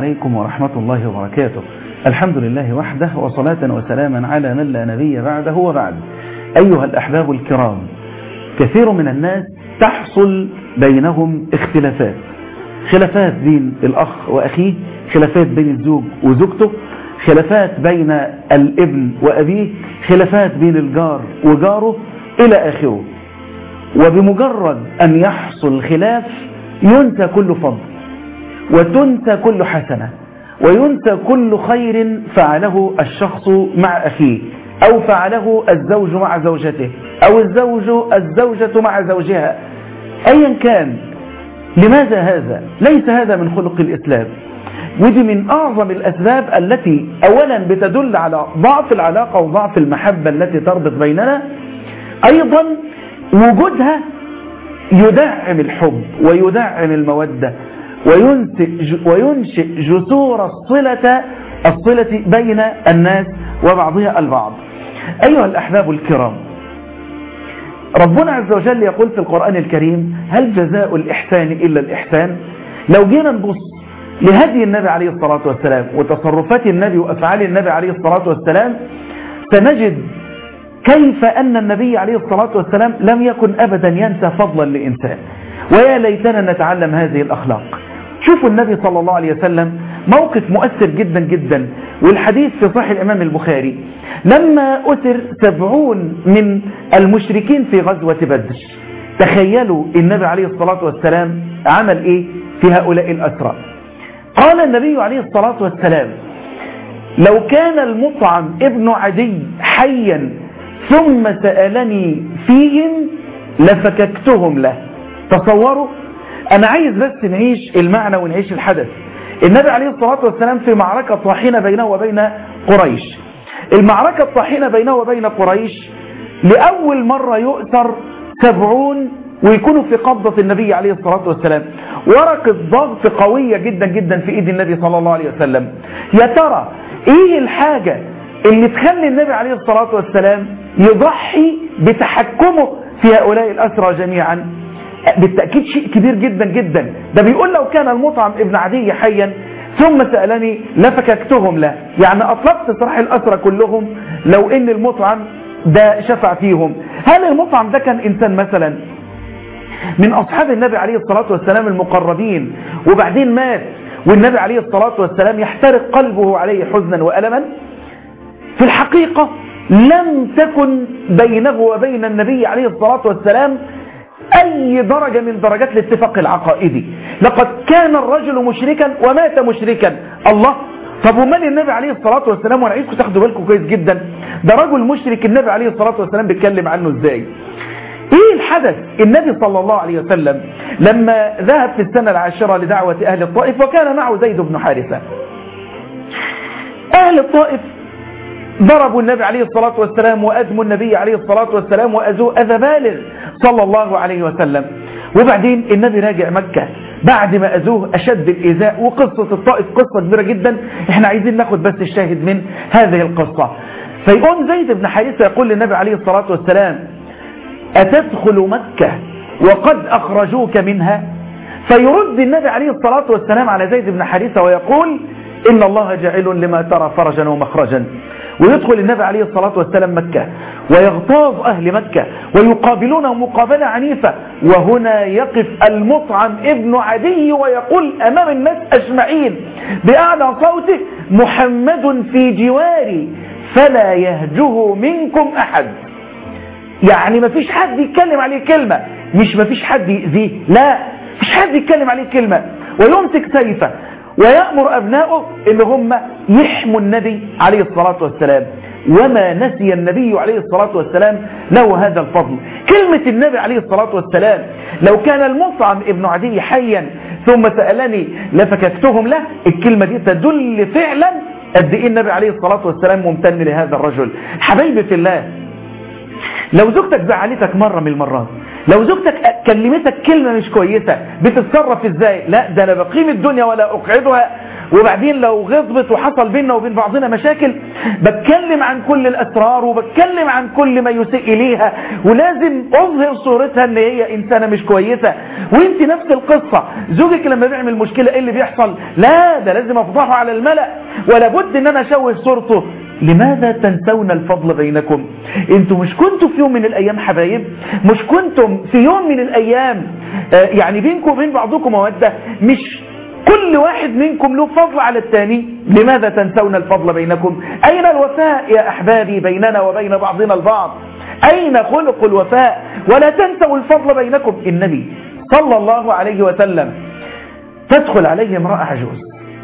عليكم ورحمة الله وبركاته الحمد لله وحده وصلاة وسلاما على من لا نبي بعده وبعد أيها الأحباب الكرام كثير من الناس تحصل بينهم اختلافات خلافات بين الأخ وأخيه خلافات بين الزوج وزوجته خلافات بين الابن وأبيه خلافات بين الجار وجاره إلى آخره وبمجرد أن يحصل خلاف ينسى كل فضل وتنسى كل حسنة وينسى كل خير فعله الشخص مع أخيه أو فعله الزوج مع زوجته أو الزوج الزوجة مع زوجها أيا كان لماذا هذا ليس هذا من خلق الإسلام ودي من أعظم الأسباب التي أولا بتدل على ضعف العلاقة وضعف المحبة التي تربط بيننا أيضا وجودها يدعم الحب ويدعم المودة وينشئ جسور الصلة الصلة بين الناس وبعضها البعض أيها الأحباب الكرام ربنا عز وجل يقول في القرآن الكريم هل جزاء الإحسان إلا الإحسان لو جينا نبص لهدي النبي عليه الصلاة والسلام وتصرفات النبي وأفعال النبي عليه الصلاة والسلام سنجد كيف أن النبي عليه الصلاة والسلام لم يكن أبدا ينسى فضلا لإنسان ويا ليتنا نتعلم هذه الأخلاق شوفوا النبي صلى الله عليه وسلم موقف مؤثر جدا جدا والحديث في صحيح الإمام البخاري لما أسر سبعون من المشركين في غزوة بدر تخيلوا النبي عليه الصلاة والسلام عمل إيه في هؤلاء الأسرى قال النبي عليه الصلاة والسلام لو كان المطعم ابن عدي حيا ثم سألني فيهم لفككتهم له تصوروا أنا عايز بس نعيش المعنى ونعيش الحدث النبي عليه الصلاة والسلام في معركة طاحنة بينه وبين قريش المعركة الطاحنة بينه وبين قريش لأول مرة يؤثر سبعون ويكونوا في قبضة النبي عليه الصلاة والسلام ورقة ضغط قوية جدا جدا في ايد النبي صلى الله عليه وسلم يا ترى ايه الحاجة اللي تخلي النبي عليه الصلاة والسلام يضحي بتحكمه في هؤلاء الأسرى جميعا بالتأكيد شيء كبير جدا جدا ده بيقول لو كان المطعم ابن عدي حيا ثم سألني لفككتهم له يعني أطلقت سراح الأسرى كلهم لو إن المطعم ده شفع فيهم هل المطعم ده كان إنسان مثلا من أصحاب النبي عليه الصلاة والسلام المقربين وبعدين مات والنبي عليه الصلاة والسلام يحترق قلبه عليه حزنا وألما في الحقيقة لم تكن بينه وبين النبي عليه الصلاة والسلام أي درجة من درجات الاتفاق العقائدي لقد كان الرجل مشركا ومات مشركا الله طب ومال النبي عليه الصلاة والسلام وانا عايزكم تاخدوا بالكم كويس جدا ده رجل مشرك النبي عليه الصلاة والسلام بيتكلم عنه ازاي ايه الحدث النبي صلى الله عليه وسلم لما ذهب في السنة العاشرة لدعوة اهل الطائف وكان معه زيد بن حارثة اهل الطائف ضربوا النبي عليه الصلاة والسلام وأدموا النبي عليه الصلاة والسلام وأذوه أذى بالغ صلى الله عليه وسلم وبعدين النبي راجع مكة بعد ما أذوه أشد الإيذاء وقصة الطائف قصة كبيرة جدا احنا عايزين ناخد بس الشاهد من هذه القصة فيقوم زيد بن حارثة يقول للنبي عليه الصلاة والسلام أتدخل مكة وقد أخرجوك منها فيرد النبي عليه الصلاة والسلام على زيد بن حارثة ويقول إن الله جاعل لما ترى فرجا ومخرجا ويدخل النبي عليه الصلاة والسلام مكة ويغتاظ أهل مكة ويقابلونه مقابلة عنيفة وهنا يقف المطعم ابن عدي ويقول أمام الناس أجمعين بأعلى صوته محمد في جواري فلا يهجه منكم أحد يعني ما فيش حد يتكلم عليه كلمة مش ما فيش حد يأذيه لا مش حد يتكلم عليه كلمة ويمسك سيفه ويأمر أبنائه إن هم يحموا النبي عليه الصلاة والسلام وما نسي النبي عليه الصلاة والسلام له هذا الفضل كلمة النبي عليه الصلاة والسلام لو كان المطعم ابن عدي حيا ثم سألني لفككتهم له الكلمة دي تدل فعلا قد ايه النبي عليه الصلاة والسلام ممتن لهذا الرجل حبايبي في الله لو زوجتك زعلتك مرة من المرات لو زوجتك كلمتك كلمة مش كويسة بتتصرف ازاي لا ده انا بقيم الدنيا ولا اقعدها وبعدين لو غضبت وحصل بيننا وبين بعضنا مشاكل بتكلم عن كل الأسرار وبتكلم عن كل ما يسيء إليها ولازم أظهر صورتها ان هي إنسانة مش كويسة وانت نفس القصة زوجك لما بيعمل مشكلة ايه اللي بيحصل لا ده لازم أفضحه على الملأ ولا بد ان انا اشوه صورته لماذا تنسون الفضل بينكم انتم مش كنتوا في يوم من الايام حبايب مش كنتم في يوم من الايام آه يعني بينكم وبين بعضكم مودة مش كل واحد منكم له فضل على الثاني لماذا تنسون الفضل بينكم اين الوفاء يا احبابي بيننا وبين بعضنا البعض اين خلق الوفاء ولا تنسوا الفضل بينكم النبي صلى الله عليه وسلم تدخل عليه امرأة عجوز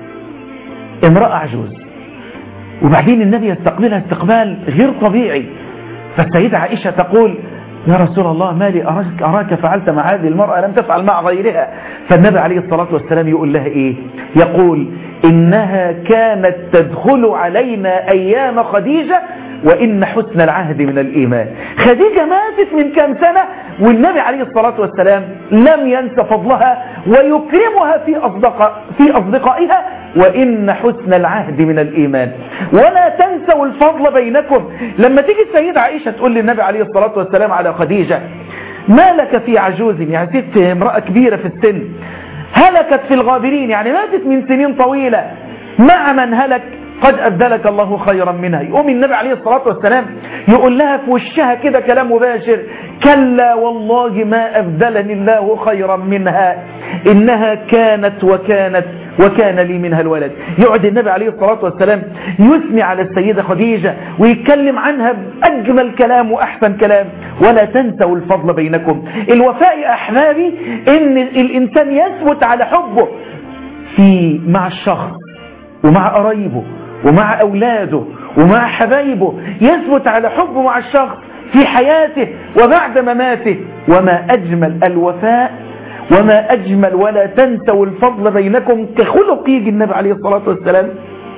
امرأة عجوز وبعدين النبي يستقبلها استقبال غير طبيعي فالسيدة عائشة تقول يا رسول الله ما لي أراك, أراك فعلت مع هذه المرأة لم تفعل مع غيرها فالنبي عليه الصلاة والسلام يقول لها إيه يقول إنها كانت تدخل علينا أيام خديجة وإن حسن العهد من الإيمان خديجة ماتت من كام سنة والنبي عليه الصلاة والسلام لم ينس فضلها ويكرمها في, أصدق في أصدقائها وإن حسن العهد من الإيمان ولا تنسوا الفضل بينكم لما تيجي السيدة عائشة تقول للنبي عليه الصلاة والسلام على خديجة ما لك في عجوز يعني ست امرأة كبيرة في السن هلكت في الغابرين يعني ماتت من سنين طويلة مع من هلك قد أبدلك الله خيرا منها يقوم النبي عليه الصلاة والسلام يقول لها في وشها كده كلام مباشر كلا والله ما أبدلني الله خيرا منها إنها كانت وكانت وكان لي منها الولد يقعد النبي عليه الصلاة والسلام يثني على السيدة خديجة ويتكلم عنها بأجمل كلام وأحسن كلام ولا تنسوا الفضل بينكم الوفاء يا أحبابي إن الإنسان يثبت على حبه في مع الشخص ومع قرايبه ومع أولاده ومع حبايبه يثبت على حبه مع الشخص في حياته وبعد مماته وما أجمل الوفاء وما أجمل ولا تنسوا الفضل بينكم كخلق يجي النبي عليه الصلاة والسلام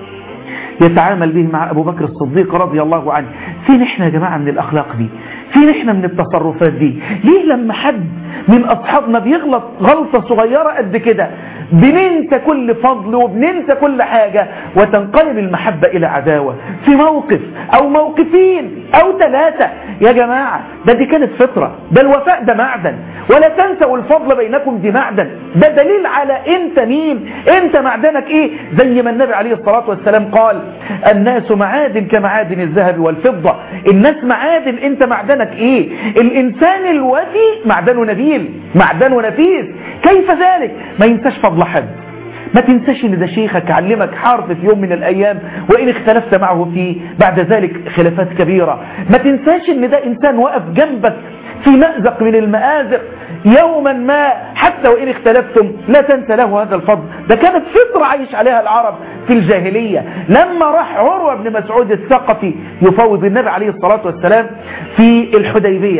يتعامل به مع أبو بكر الصديق رضي الله عنه فين احنا يا جماعة من الأخلاق دي فين احنا من التصرفات دي ليه لما حد من أصحابنا بيغلط غلطة صغيرة قد كده بننسى كل فضل وبننسى كل حاجة وتنقلب المحبة إلى عداوة في موقف أو موقفين أو ثلاثة يا جماعة ده دي كانت فطرة ده الوفاء ده معدن ولا تنسوا الفضل بينكم دي معدن ده دليل على انت مين انت معدنك ايه زي ما النبي عليه الصلاة والسلام قال الناس معادن كمعادن الذهب والفضة الناس معادن انت معدنك ايه الانسان الوفي معدنه نبيل معدنه نفيس كيف ذلك ما ينساش فضل حد ما تنساش ان ده شيخك علمك حرف في يوم من الايام وان اختلفت معه فيه بعد ذلك خلافات كبيرة ما تنساش ان ده انسان وقف جنبك في مأزق من المآزق يوما ما حتى وإن اختلفتم لا تنسى له هذا الفضل ده كانت فطرة عايش عليها العرب في الجاهلية لما راح عروة بن مسعود الثقفي يفوض النبي عليه الصلاة والسلام في الحديبية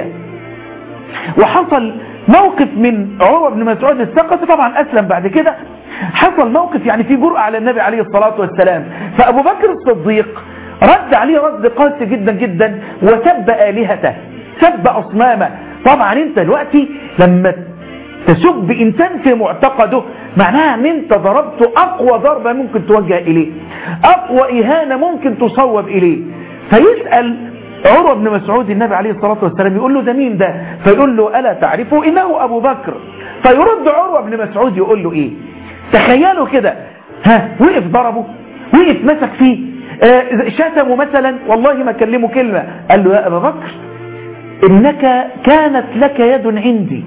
وحصل موقف من عروة بن مسعود الثقفي طبعا أسلم بعد كده حصل موقف يعني في جرأة على النبي عليه الصلاة والسلام فأبو بكر الصديق رد عليه رد قاسي جدا جدا وسب آلهته سب أصنامه طبعا انت دلوقتي لما تسب إنسان في معتقده معناها ان انت ضربته أقوى ضربة ممكن توجه إليه أقوى إهانة ممكن تصوب إليه فيسأل عروة بن مسعود النبي عليه الصلاة والسلام يقول له ده مين ده فيقول له ألا تعرفه إنه أبو بكر فيرد عروة بن مسعود يقول له إيه تخيلوا كده ها وقف ضربه وقف مسك فيه آه شتمه مثلا والله ما كلمه كلمة قال له يا أبا بكر إنك كانت لك يد عندي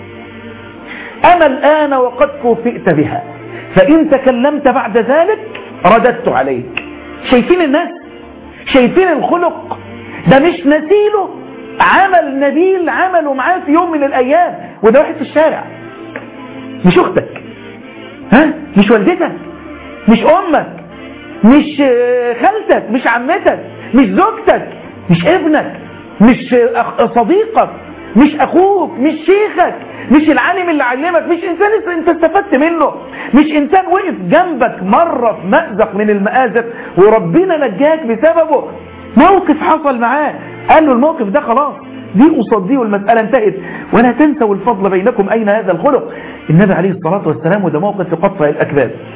أنا الآن وقد كوفئت بها فإن تكلمت بعد ذلك رددت عليك شايفين الناس شايفين الخلق ده مش نسيله عمل نبيل عمله معاه في يوم من الأيام وده واحد في الشارع مش أختك ها مش والدتك مش أمك مش خالتك مش عمتك مش زوجتك مش ابنك مش صديقك مش اخوك مش شيخك مش العالم اللي علمك مش انسان انت استفدت منه مش انسان وقف جنبك مرة في مأزق من المآزق وربنا نجاك بسببه موقف حصل معاه قال له الموقف ده خلاص دي قصاد دي والمسألة انتهت ولا تنسوا الفضل بينكم أين هذا الخلق النبي عليه الصلاة والسلام وده موقف في قطع الأكباد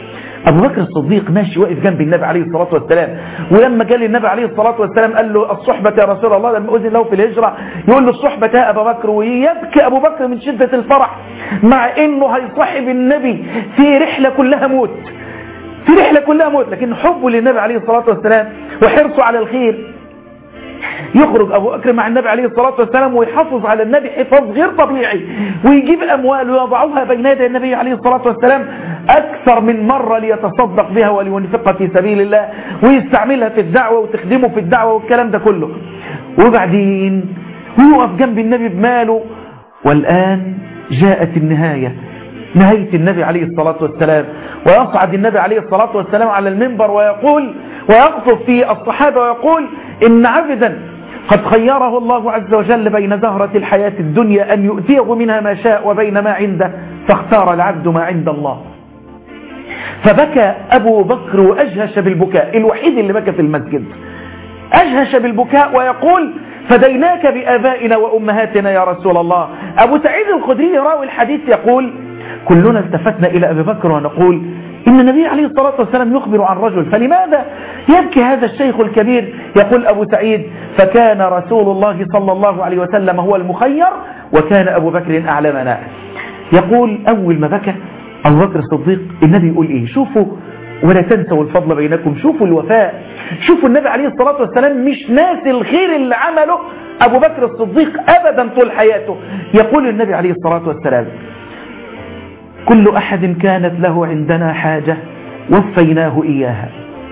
أبو بكر الصديق ماشي واقف جنب النبي عليه الصلاة والسلام ولما قال النبي عليه الصلاة والسلام قال له الصحبة يا رسول الله لما أذن له في الهجرة يقول له الصحبة يا أبا بكر ويبكي أبو بكر من شدة الفرح مع إنه هيصاحب النبي في رحلة كلها موت في رحلة كلها موت لكن حبه للنبي عليه الصلاة والسلام وحرصه على الخير يخرج أبو بكر مع النبي عليه الصلاة والسلام ويحافظ على النبي حفاظ غير طبيعي ويجيب أموال ويضعها بين يدي النبي عليه الصلاة والسلام أكثر من مرة ليتصدق بها ولينفقها في سبيل الله ويستعملها في الدعوة وتخدمه في الدعوة والكلام ده كله وبعدين ويقف جنب النبي بماله والآن جاءت النهاية نهاية النبي عليه الصلاة والسلام ويصعد النبي عليه الصلاة والسلام على المنبر ويقول ويقصف في الصحابة ويقول إن عبدا قد خيره الله عز وجل بين زهرة الحياة الدنيا أن يؤتيه منها ما شاء وبين ما عنده فاختار العبد ما عند الله فبكى أبو بكر وأجهش بالبكاء الوحيد اللي بكى في المسجد أجهش بالبكاء ويقول فديناك بآبائنا وأمهاتنا يا رسول الله أبو سعيد الخدري راوي الحديث يقول كلنا التفتنا إلى أبي بكر ونقول إن النبي عليه الصلاة والسلام يخبر عن رجل فلماذا يبكي هذا الشيخ الكبير يقول أبو سعيد فكان رسول الله صلى الله عليه وسلم هو المخير وكان أبو بكر أعلمنا يقول أول ما بكى أبو بكر الصديق النبي يقول إيه شوفوا ولا تنسوا الفضل بينكم شوفوا الوفاء شوفوا النبي عليه الصلاة والسلام مش ناسي الخير اللي عمله أبو بكر الصديق أبدا طول حياته يقول النبي عليه الصلاة والسلام كل أحد كانت له عندنا حاجة وفيناه إياها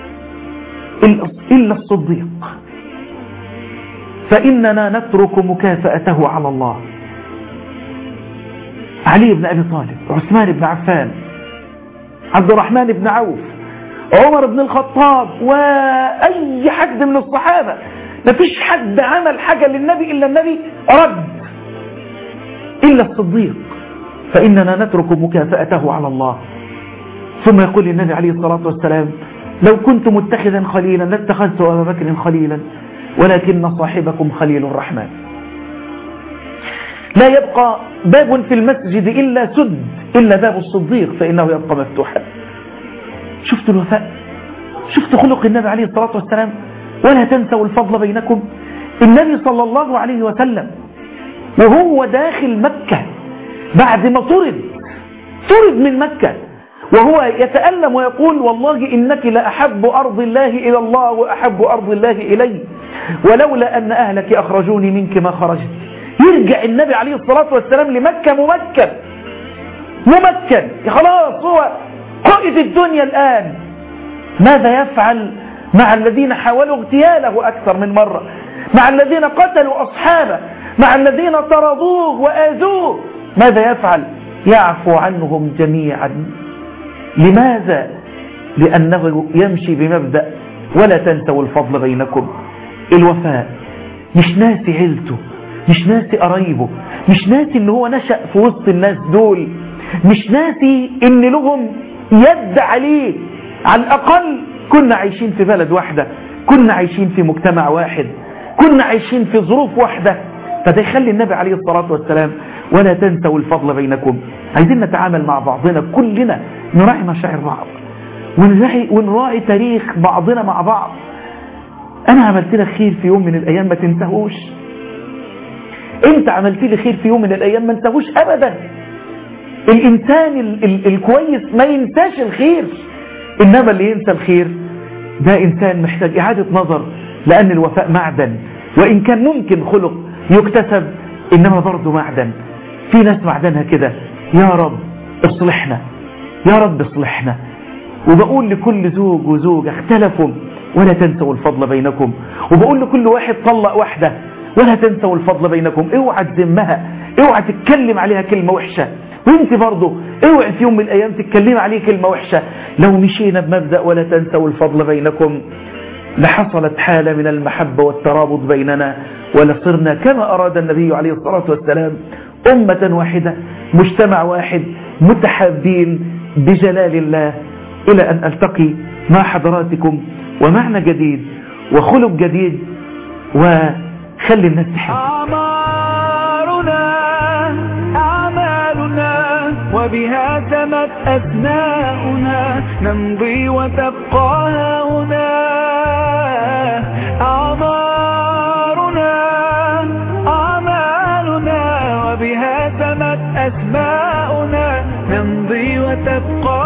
إلا الصديق فإننا نترك مكافأته على الله علي بن أبي طالب عثمان بن عفان عبد الرحمن بن عوف عمر بن الخطاب وأي حد من الصحابة ما فيش حد عمل حاجة للنبي إلا النبي رد إلا الصديق فإننا نترك مكافأته على الله ثم يقول النبي عليه الصلاة والسلام لو كنت متخذا خليلا لاتخذت أبا بكر خليلا ولكن صاحبكم خليل الرحمن لا يبقى باب في المسجد إلا سد إلا باب الصديق فإنه يبقى مفتوحا شفت الوفاء شفت خلق النبي عليه الصلاة والسلام ولا تنسوا الفضل بينكم النبي صلى الله عليه وسلم وهو داخل مكة بعد ما طرد طرد من مكة وهو يتألم ويقول والله إنك لأحب أرض الله إلى الله وأحب أرض الله إلي ولولا أن أهلك أخرجوني منك ما خرجت يرجع النبي عليه الصلاة والسلام لمكة ممكن ممكن خلاص هو قائد الدنيا الآن ماذا يفعل مع الذين حاولوا اغتياله أكثر من مرة مع الذين قتلوا أصحابه مع الذين طردوه وآذوه ماذا يفعل يعفو عنهم جميعا لماذا لأنه يمشي بمبدأ ولا تنسوا الفضل بينكم الوفاء مش ناسي عيلته مش ناسي قرايبه مش ناسي ان هو نشأ في وسط الناس دول مش ناسي ان لهم يد عليه على الأقل كنا عايشين في بلد واحدة كنا عايشين في مجتمع واحد كنا عايشين في ظروف واحدة فده يخلي النبي عليه الصلاة والسلام ولا تنسوا الفضل بينكم عايزين نتعامل مع بعضنا كلنا نراعي مشاعر بعض ونراعي, ونراعي تاريخ بعضنا مع بعض انا عملت لك خير في يوم من الايام ما تنساهوش انت عملت لي خير في يوم من الايام ما انساهوش ابدا الانسان ال ال الكويس ما ينساش الخير انما اللي ينسى الخير ده انسان محتاج اعادة نظر لان الوفاء معدن وان كان ممكن خلق يكتسب انما برضه معدن في ناس معدنها كده يا رب اصلحنا يا رب اصلحنا وبقول لكل زوج وزوجة اختلفوا ولا تنسوا الفضل بينكم وبقول لكل واحد طلق واحدة ولا تنسوا الفضل بينكم اوعى تذمها اوعى تتكلم عليها كلمة وحشة وانت برضه اوعى في يوم من الايام تتكلم عليه كلمة وحشة لو مشينا بمبدأ ولا تنسوا الفضل بينكم لحصلت حالة من المحبة والترابط بيننا ولصرنا كما أراد النبي عليه الصلاة والسلام أمة واحدة مجتمع واحد متحابين بجلال الله إلى أن ألتقي مع حضراتكم ومعنى جديد وخلق جديد وخلي الناس تحب أعمارنا أعمالنا وبها سمت أسماؤنا نمضي وتبقى هنا أعمارنا أعمالنا وبها سمت أسماؤنا نمضي وتبقى